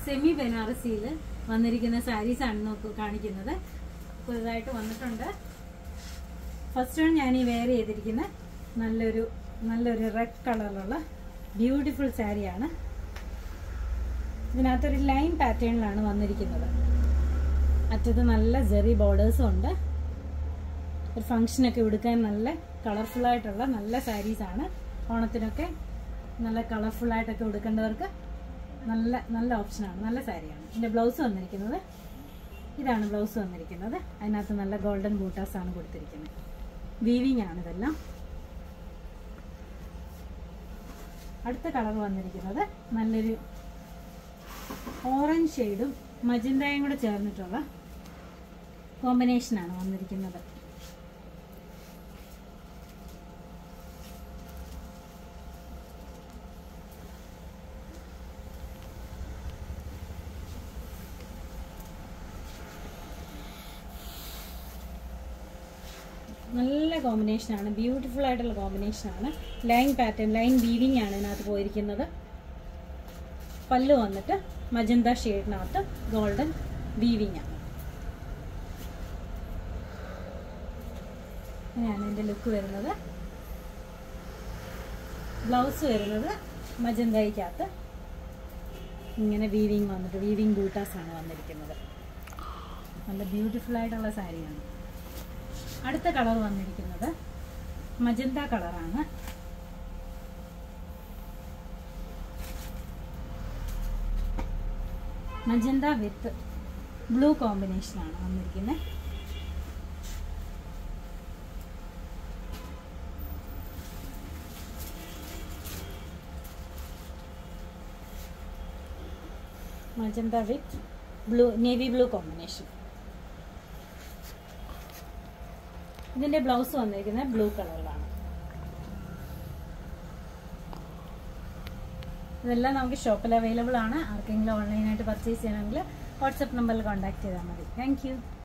semi ബനാറസിയിൽ വന്നിരിക്കുന്ന സാരീസ് ആണ് നോക്കൂ കാണിക്കുന്നത് പുതുതായിട്ട് വന്നിട്ടുണ്ട് ഫസ്റ്റ് വൺ ഞാൻ ഈ വെയർ ചെയ്തിരിക്കുന്ന നല്ലൊരു നല്ലൊരു റെഡ് കളറിലുള്ള ബ്യൂട്ടിഫുൾ സാരിയാണ് ഇതിനകത്തൊരു ലൈൻ പാറ്റേണിലാണ് വന്നിരിക്കുന്നത് അറ്റത്ത് നല്ല ജെറി ബോർഡേഴ്സും ഉണ്ട് ഒരു ഫങ്ഷനൊക്കെ ഉടുക്കാൻ നല്ല കളർഫുൾ ആയിട്ടുള്ള നല്ല സാരീസാണ് ഓണത്തിനൊക്കെ നല്ല കളർഫുൾ ആയിട്ടൊക്കെ ഉടുക്കേണ്ടവർക്ക് നല്ല നല്ല ഓപ്ഷനാണ് നല്ല സാരിയാണ് ഇതിൻ്റെ ബ്ലൗസ് വന്നിരിക്കുന്നത് ഇതാണ് ബ്ലൗസ് വന്നിരിക്കുന്നത് അതിനകത്ത് നല്ല ഗോൾഡൻ ബൂട്ടാസ് ആണ് കൊടുത്തിരിക്കുന്നത് വീവിങ് ആണ് ഇതെല്ലാം അടുത്ത കളർ വന്നിരിക്കുന്നത് നല്ലൊരു ഓറഞ്ച് ഷെയ്ഡും മജന്തയും കൂടെ ചേർന്നിട്ടുള്ള കോമ്പിനേഷനാണ് വന്നിരിക്കുന്നത് നല്ല കോമ്പിനേഷനാണ് ബ്യൂട്ടിഫുൾ ആയിട്ടുള്ള കോമ്പിനേഷനാണ് ലൈൻ പാറ്റേൺ ലൈൻ വീവിങ് ആണ് ഇതിനകത്ത് പോയിരിക്കുന്നത് പല്ല് വന്നിട്ട് മജന്ത ഷെയ്ഡിനകത്ത് ഗോൾഡൻ വീവിങ് ആണ് അങ്ങനെയാണ് ഇതിൻ്റെ ലുക്ക് വരുന്നത് ബ്ലൗസ് വരുന്നത് മജന്തയ്ക്കകത്ത് ഇങ്ങനെ വീവിങ് വന്നിട്ട് വീവിങ് ബൂട്ടാസ് ആണ് വന്നിരിക്കുന്നത് നല്ല ബ്യൂട്ടിഫുൾ ആയിട്ടുള്ള സാരിയാണ് അടുത്ത കളർ വന്നിരിക്കുന്നത് മജന്ത കളറാണ് മജന്ത വിത്ത് ബ്ലൂ കോമ്പിനേഷനാണ് വന്നിരിക്കുന്നത് magenta with blue navy blue combination ഇതിന്റെ ബ്ലൗസ് വന്നിരിക്കുന്നത് ബ്ലൂ കളറിലാണ് ഇതെല്ലാം നമുക്ക് ഷോപ്പിൽ അവൈലബിൾ ആണ് ആർക്കെങ്കിലും ഓൺലൈനായിട്ട് പർച്ചേസ് ചെയ്യണമെങ്കിൽ വാട്സപ്പ് നമ്പറിൽ കോൺടാക്ട് ചെയ്താൽ മതി താങ്ക്